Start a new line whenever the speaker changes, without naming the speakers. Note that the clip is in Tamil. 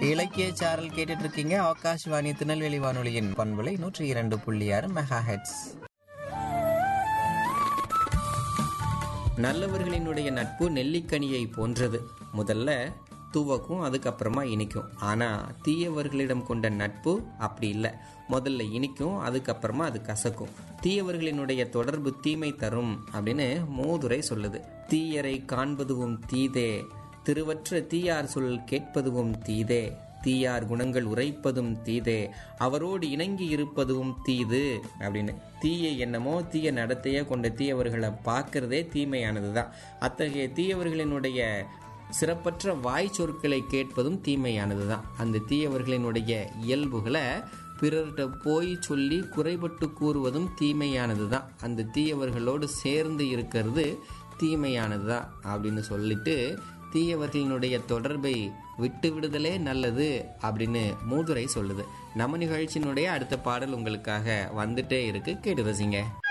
இலக்கிய சாரல் கேட்டுட்டு இருக்கீங்க ஆகாஷ்வாணி திருநெல்வேலி வானொலியின் பண்புலை நூற்றி இரண்டு புள்ளி ஆறு மெகா ஹெட்ஸ் நல்லவர்களினுடைய நட்பு நெல்லிக்கனியை போன்றது முதல்ல துவக்கும் அதுக்கப்புறமா இனிக்கும் ஆனா தீயவர்களிடம் கொண்ட நட்பு அப்படி இல்லை முதல்ல இனிக்கும் அதுக்கப்புறமா அது கசக்கும் தீயவர்களினுடைய தொடர்பு தீமை தரும் அப்படின்னு மூதுரை சொல்லுது தீயரை காண்பதுவும் தீதே திருவற்ற தீயார் சொல் கேட்பதுவும் தீதே தீயார் குணங்கள் உரைப்பதும் தீதே அவரோடு இணங்கி இருப்பதும் தீது அப்படின்னு தீய எண்ணமோ தீய நடத்தையோ கொண்ட தீயவர்களை பார்க்கறதே தீமையானது தான் அத்தகைய தீயவர்களினுடைய சிறப்பற்ற வாய் சொற்களை கேட்பதும் தீமையானது தான் அந்த தீயவர்களினுடைய இயல்புகளை பிறர்கிட்ட போய் சொல்லி குறைபட்டு கூறுவதும் தீமையானது தான் அந்த தீயவர்களோடு சேர்ந்து இருக்கிறது தீமையானது தான் அப்படின்னு சொல்லிட்டு தீயவர்களினுடைய தொடர்பை விட்டு விடுதலே நல்லது அப்படின்னு மூதுரை சொல்லுது நம்ம நிகழ்ச்சியினுடைய அடுத்த பாடல் உங்களுக்காக வந்துட்டே இருக்கு கேட்டு ரசிங்க